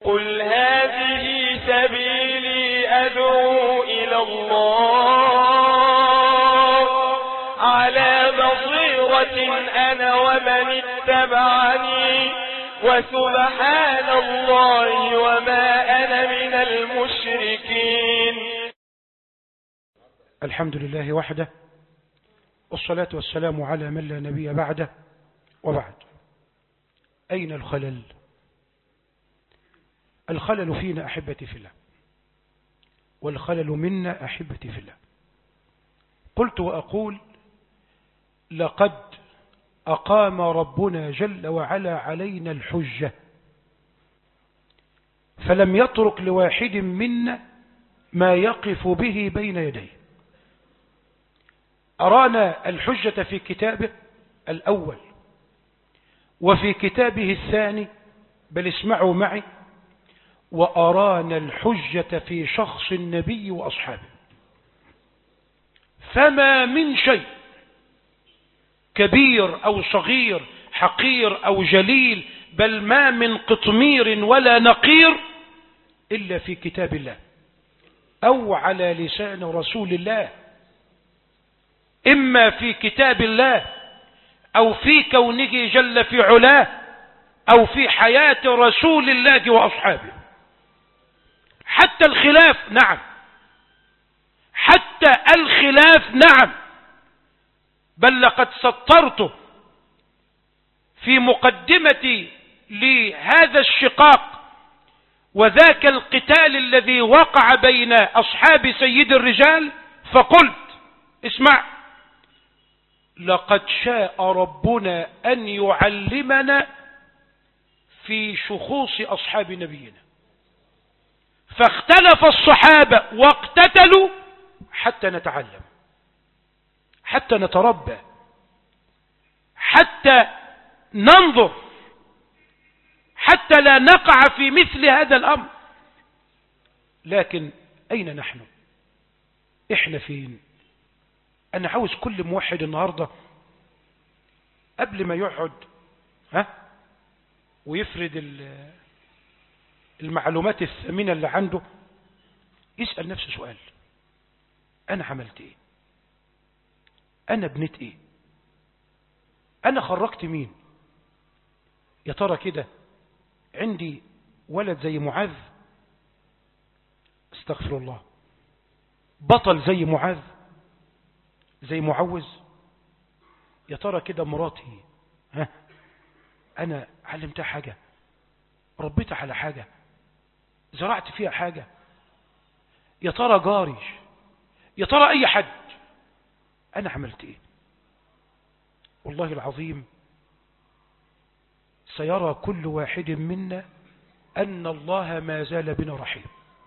قل هذه سبيلي أدعو إلى الله على بصيرة أنا ومن اتبعني وسبحان الله وما أنا من المشركين الحمد لله وحده والصلاة والسلام على من لا نبي بعده وبعد أين الخلل الخلل فينا أحبتي في الله والخلل منا أحبتي في الله قلت وأقول لقد أقام ربنا جل وعلا علينا الحجة فلم يترك لواحد منا ما يقف به بين يديه أرانا الحجة في كتابه الأول وفي كتابه الثاني بل اسمعوا معي وأرانا الحجة في شخص النبي وأصحابه فما من شيء كبير أو صغير حقير أو جليل بل ما من قطمير ولا نقير إلا في كتاب الله أو على لسان رسول الله إما في كتاب الله أو في كونه جل في علاه أو في حياة رسول الله وأصحابه حتى الخلاف نعم حتى الخلاف نعم بل لقد سطرت في مقدمتي لهذا الشقاق وذاك القتال الذي وقع بين أصحاب سيد الرجال فقلت اسمع لقد شاء ربنا أن يعلمنا في شخوص أصحاب نبينا فاختلف الصحابة واقتتلوا حتى نتعلم حتى نتربى حتى ننظر حتى لا نقع في مثل هذا الأمر لكن أين نحن إحنا فين أنا عاوز كل موحد النهاردة قبل ما يقعد ها ويفرد المعلومات الثمينة اللي عنده يسأل نفسه سؤال أنا عملت إيه أنا بنيت إيه أنا خرجت مين يا ترى كده عندي ولد زي معاذ استغفر الله بطل زي معاذ زي معوز يا ترى كده مراتي ها انا علمتها حاجة ربيتها على حاجة زرعت فيها حاجة يا ترى جاري يا ترى اي حد انا عملت ايه والله العظيم سيرى كل واحد منا ان الله ما زال بنا رحيم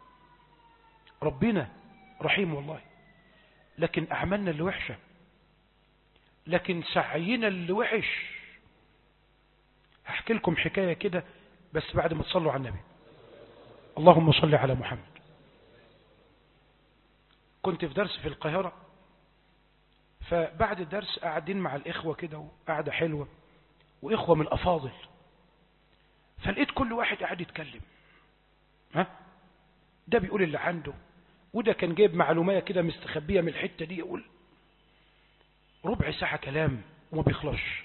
ربنا رحيم والله لكن أعمالنا اللي وحشة لكن سعينا اللي وحش هحكي لكم حكاية كده بس بعد ما تصلوا على النبي اللهم صل على محمد كنت في درس في القاهرة فبعد الدرس قاعدين مع الإخوة كده وقعدة حلوة وإخوة من الأفاضل فلقيت كل واحد قاعد يتكلم ها ده بيقول اللي عنده وده كان جايب معلومية كده مستخبية من الحتة دي يقول ربع ساعة كلام وما بيخلصش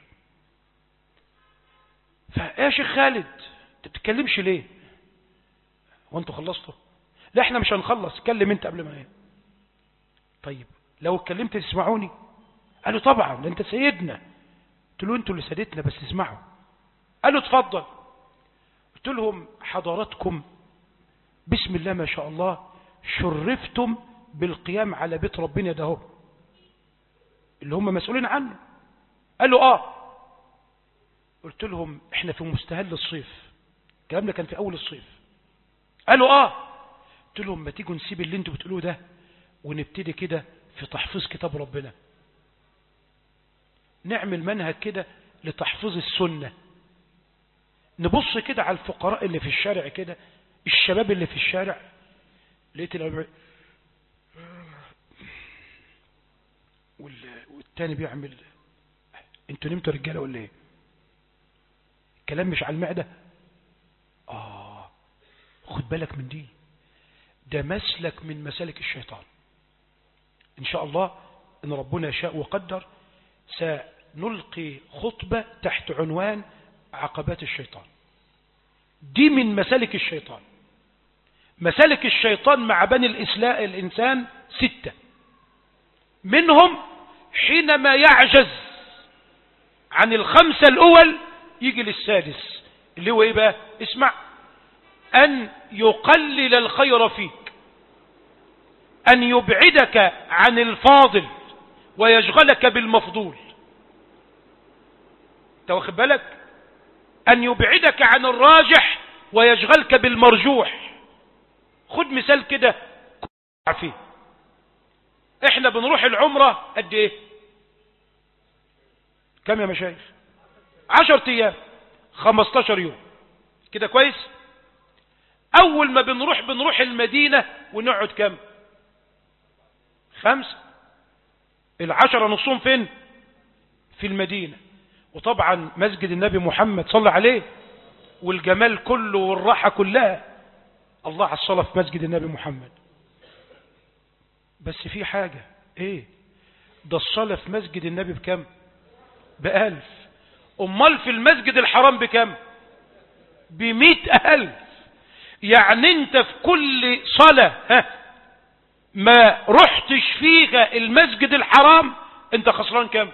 فيا شيخ خالد انت بتتكلمش ليه وانتوا خلصتوا لا احنا مش هنخلص اتكلم انت قبل ما ايه طيب لو اتكلمت تسمعوني قالوا طبعا ده انت سيدنا قلت له انتوا اللي سيدتنا بس اسمعوا قالوا اتفضل قلت لهم حضراتكم بسم الله ما شاء الله شرفتم بالقيام على بيت ربنا ده هو اللي هم مسؤولين عنه قالوا اه قلت لهم احنا في مستهل الصيف الكلام ده كان في اول الصيف قالوا اه قلت لهم ما تيجوا نسيب اللي انتوا بتقولوه ده ونبتدي كده في تحفيظ كتاب ربنا نعمل منهج كده لتحفيظ السنة نبص كده على الفقراء اللي في الشارع كده الشباب اللي في الشارع لقيت الأربع والتاني بيعمل انتوا نمتوا رجاله ولا ايه الكلام مش على المعده اه خد بالك من دي ده مسلك من مسالك الشيطان إن شاء الله إن ربنا شاء وقدر سنلقي خطبة تحت عنوان عقبات الشيطان دي من مسالك الشيطان مسالك الشيطان مع بني الإسلاء الإنسان ستة منهم حينما يعجز عن الخمسة الأول يجي للسادس اللي هو إيه بقى اسمع أن يقلل الخير فيك أن يبعدك عن الفاضل ويشغلك بالمفضول انت واخد بالك أن يبعدك عن الراجح ويشغلك بالمرجوح خد مثال كده فيه احنا بنروح العمرة قد ايه كم يا مشايخ عشر ايام خمستاشر يوم كده كويس اول ما بنروح بنروح المدينة ونقعد كم خمسة العشرة نصهم فين في المدينة وطبعا مسجد النبي محمد صلى عليه والجمال كله والراحة كلها الله على الصلاة في مسجد النبي محمد بس في حاجة ايه ده الصلاة في مسجد النبي بكم بألف امال في المسجد الحرام بكم بمئة ألف يعني انت في كل صلاة ها ما رحتش فيها المسجد الحرام انت خسران كم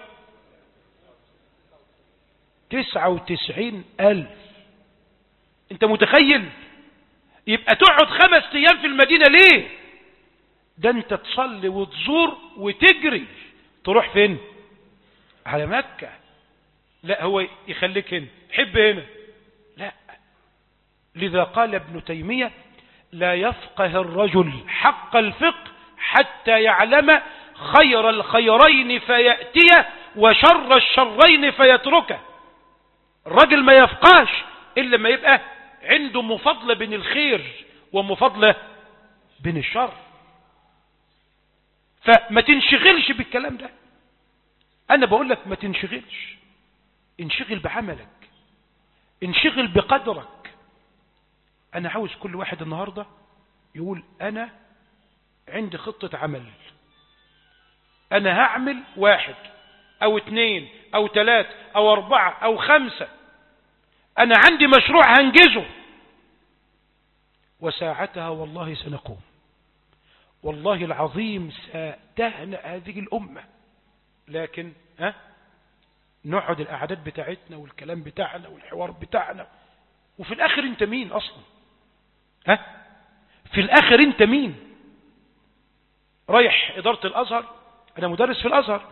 تسعة وتسعين ألف انت متخيل يبقى تقعد خمس ايام في المدينة ليه ده انت تصلي وتزور وتجري تروح فين على مكة لا هو يخليك هنا حب هنا لا لذا قال ابن تيمية لا يفقه الرجل حق الفقه حتى يعلم خير الخيرين فيأتيه وشر الشرين فيتركه الرجل ما يفقهش إلا ما يبقى عنده مفاضلة بين الخير ومفاضلة بين الشر فما تنشغلش بالكلام ده أنا بقول لك ما تنشغلش انشغل بعملك انشغل بقدرك أنا عاوز كل واحد النهاردة يقول أنا عندي خطة عمل أنا هعمل واحد أو اثنين أو ثلاث أو أربعة أو خمسة أنا عندي مشروع هنجزه وساعتها والله سنقوم والله العظيم ستهنأ هذه الأمة لكن ها نقعد الأعداد بتاعتنا والكلام بتاعنا والحوار بتاعنا وفي الآخر أنت مين أصلا ها في الآخر أنت مين رايح إدارة الأزهر أنا مدرس في الأزهر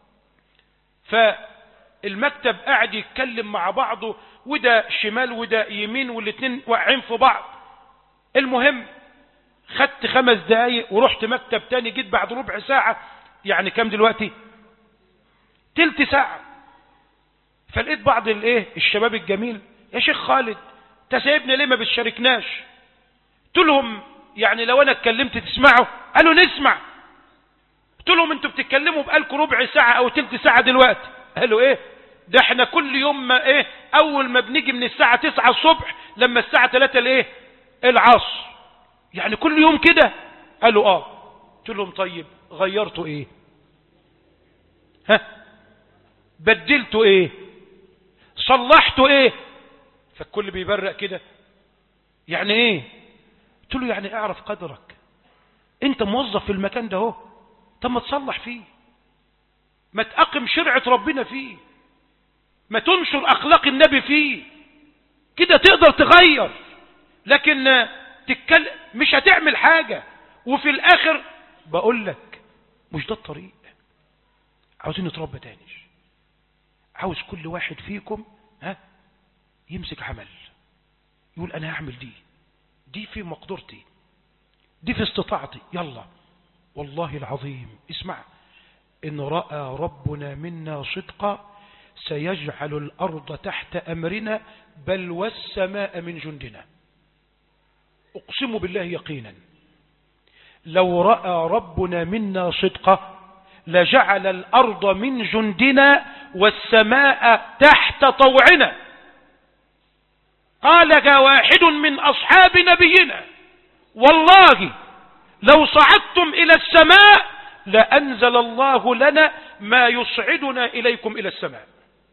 فالمكتب قاعد يتكلم مع بعضه وده شمال وده يمين والاثنين واقعين في بعض المهم خدت خمس دقايق ورحت مكتب تاني جيت بعد ربع ساعة يعني كام دلوقتي تلت ساعة فلقيت بعض الايه الشباب الجميل يا شيخ خالد انت سايبنا ليه ما بتشاركناش قلت لهم يعني لو انا اتكلمت تسمعوا قالوا نسمع قلت لهم انتوا بتتكلموا بقالكم ربع ساعة او تلت ساعة دلوقتي قالوا ايه ده احنا كل يوم ما ايه اول ما بنيجي من الساعة تسعة الصبح لما الساعة تلاتة الايه العصر يعني كل يوم كده قالوا اه قلت لهم طيب غيرتوا ايه ها بدلتوا ايه صلحتوا ايه فالكل بيبرق كده يعني ايه قلت له يعني اعرف قدرك انت موظف في المكان ده اهو طب ما تصلح فيه ما تقم شرعة ربنا فيه ما تنشر اخلاق النبي فيه كده تقدر تغير لكن تتكلم مش هتعمل حاجة وفي الاخر بقول لك مش ده الطريق عاوزين نتربى تاني عاوز كل واحد فيكم ها يمسك عمل يقول انا هعمل دي دي في مقدرتي دي في استطاعتي يلا والله العظيم اسمع إن رأى ربنا منا صدقا سيجعل الأرض تحت أمرنا بل والسماء من جندنا أقسم بالله يقينا لو رأى ربنا منا صدقا لجعل الأرض من جندنا والسماء تحت طوعنا قال واحد من أصحاب نبينا والله لو صعدتم إلى السماء لأنزل الله لنا ما يصعدنا إليكم إلى السماء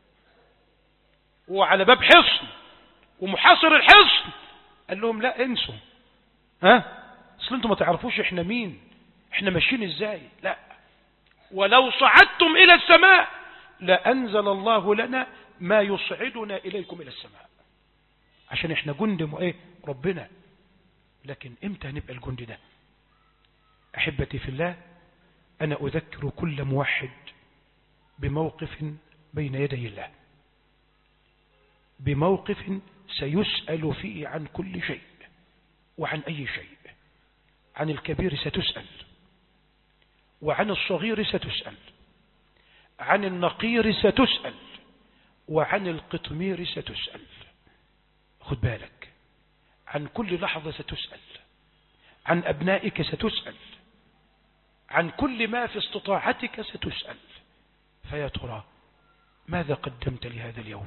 وعلى باب حصن ومحاصر الحصن قال لهم لا انسوا ها اصل انتم ما تعرفوش احنا مين احنا ماشيين ازاي لا ولو صعدتم الى السماء لانزل الله لنا ما يصعدنا اليكم الى السماء عشان احنا جند ايه ربنا لكن امتى هنبقى الجند ده احبتي في الله انا اذكر كل موحد بموقف بين يدي الله بموقف سيسأل فيه عن كل شيء وعن أي شيء عن الكبير ستسأل وعن الصغير ستسأل عن النقير ستسأل وعن القطمير ستسأل خد بالك عن كل لحظة ستسأل عن أبنائك ستسأل عن كل ما في استطاعتك ستسأل فيا ترى ماذا قدمت لهذا اليوم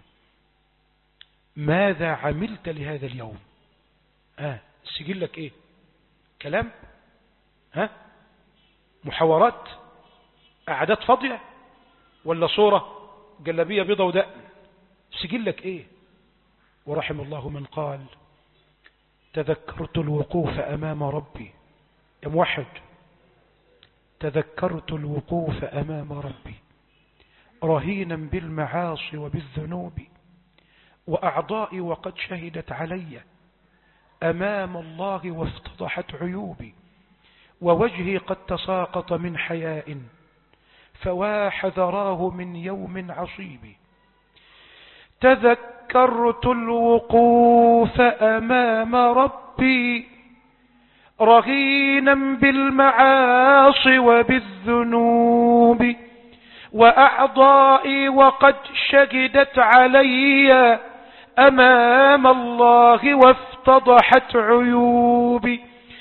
ماذا عملت لهذا اليوم آه سجلك ايه كلام ها محاورات قعدات فاضية ولا صورة جلبية بيضة ودقن سجلك ايه ورحم الله من قال تذكرت الوقوف أمام ربي يا موحد تذكرت الوقوف أمام ربي رهينا بالمعاصي وبالذنوب وأعضائي وقد شهدت علي أمام الله وافتضحت عيوبي ووجهي قد تساقط من حياء فواح ذراه من يوم عصيب تذكرت الوقوف أمام ربي رهينا بالمعاصي وبالذنوب وأعضائي وقد شهدت علي أمام الله وافتضحت عيوبي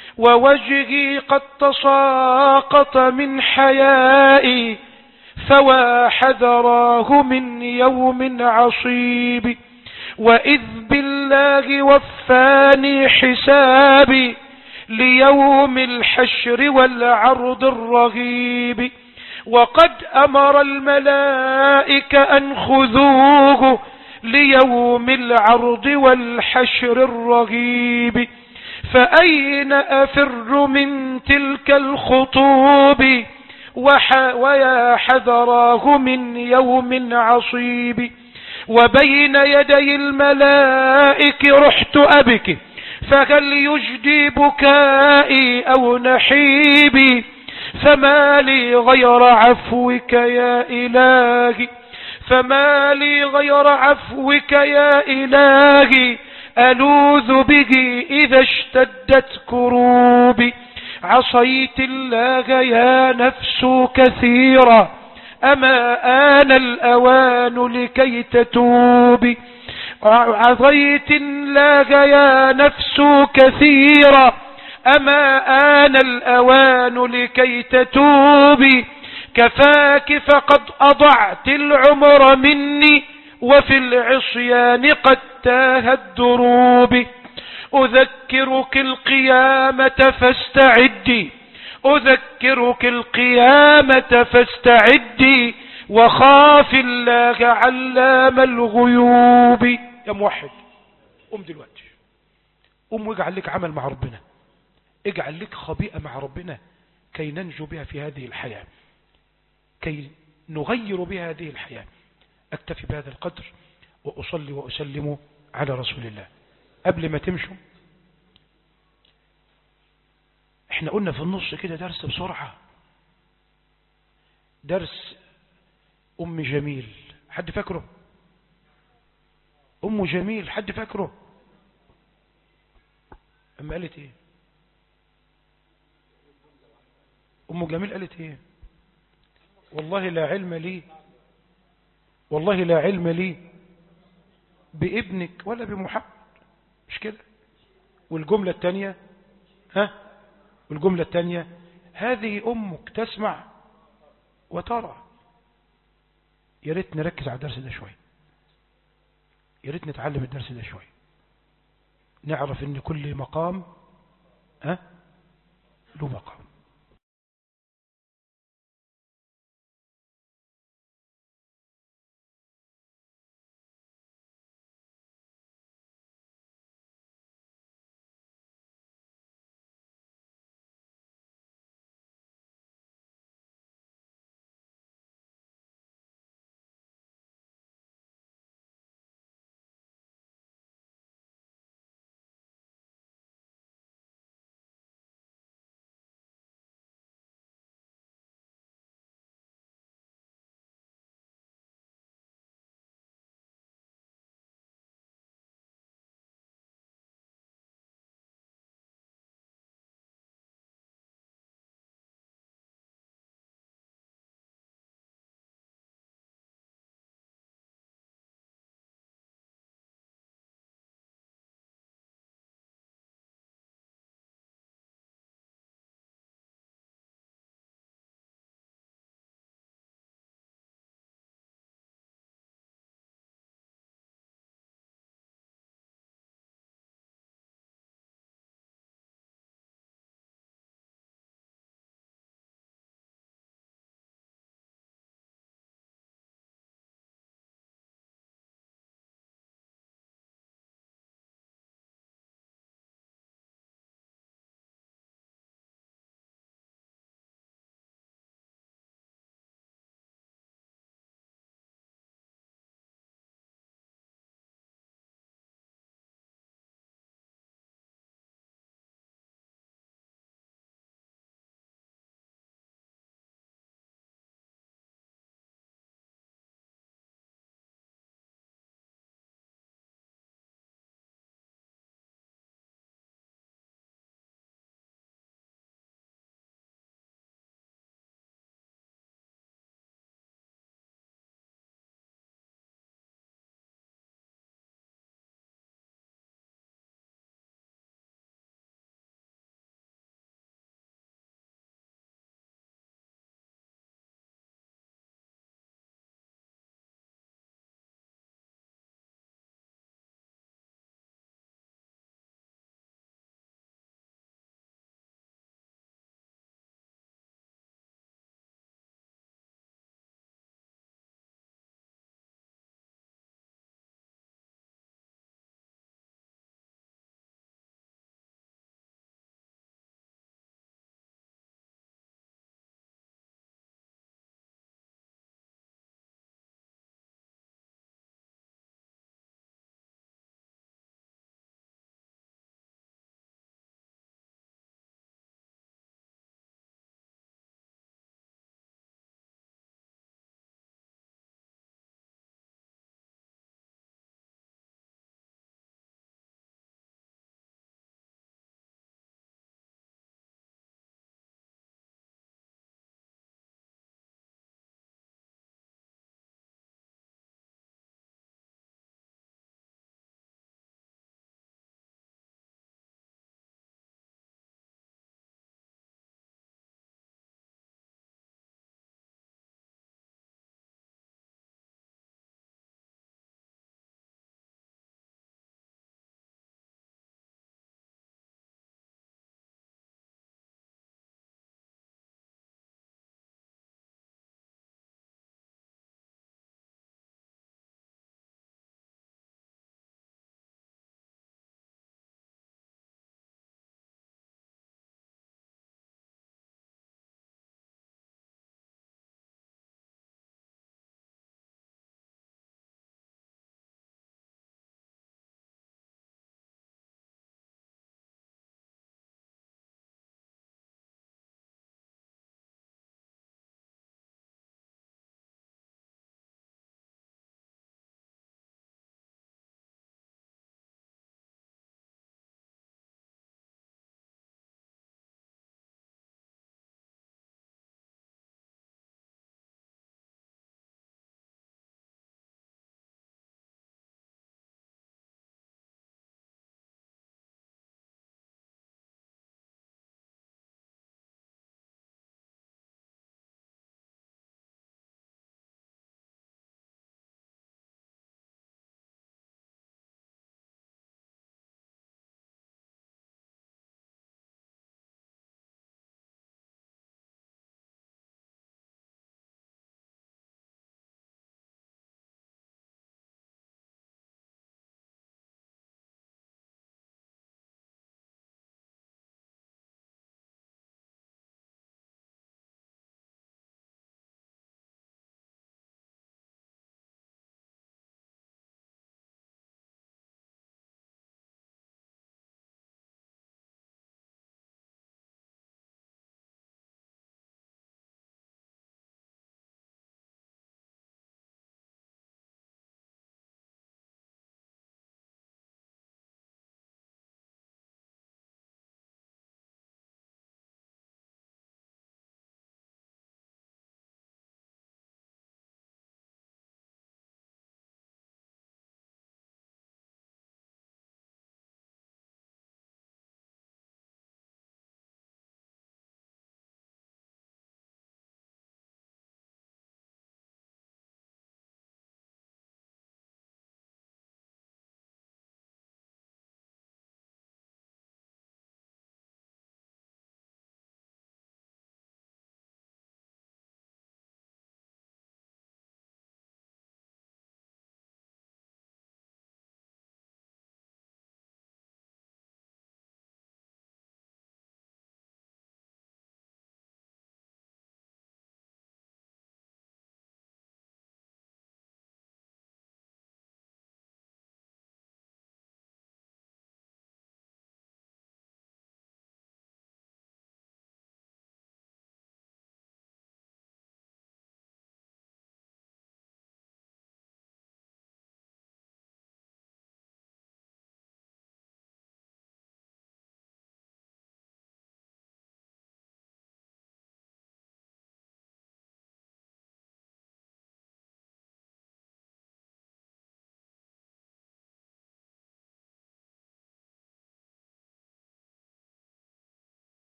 ووجهي قد تساقط من حيائي فوا حذراه من يوم عصيب وإذ بالله وفاني حسابي ليوم الحشر والعرض الرغيب وقد أمر الملائكة أن خذوه ليوم العرض والحشر الرغيب فأين أفر من تلك الخطوب ويا حذراه من يوم عصيب وبين يدي الملائك رحت أبك فهل يجدي بكائي أو نحيبي فما لي غير عفوك يا إلهي فما لي غير عفوك يا إلهي ألوذ به إذا اشتدت كروبي عصيت الله يا نفس كثيرا أما آن الأوان لكي تتوبي عصيت الله يا نفس كثيرا أما آن الأوان لكي تتوبي كفاك فقد أضعت العمر مني وفي العصيان قد تاه الدروب أذكرك القيامة فاستعدي أذكرك القيامة فاستعدي وخاف الله علام الغيوب يا موحد قم دلوقتي قم واجعل لك عمل مع ربنا اجعل لك خبيئة مع ربنا كي ننجو بها في هذه الحياة كي نغير بها هذه الحياة أكتفي بهذا القدر وأصلي وأسلم على رسول الله قبل ما تمشوا احنا قلنا في النص كده درس بسرعة درس أم جميل حد فاكره أم جميل حد فاكره أم قالت ايه أم جميل قالت ايه والله لا علم لي والله لا علم لي بابنك ولا بمحمد مش كده والجملة الثانية ها والجملة الثانية هذه أمك تسمع وترى يا ريت نركز على الدرس ده شوي يا ريت نتعلم الدرس ده شوي نعرف ان كل مقام ها له مقام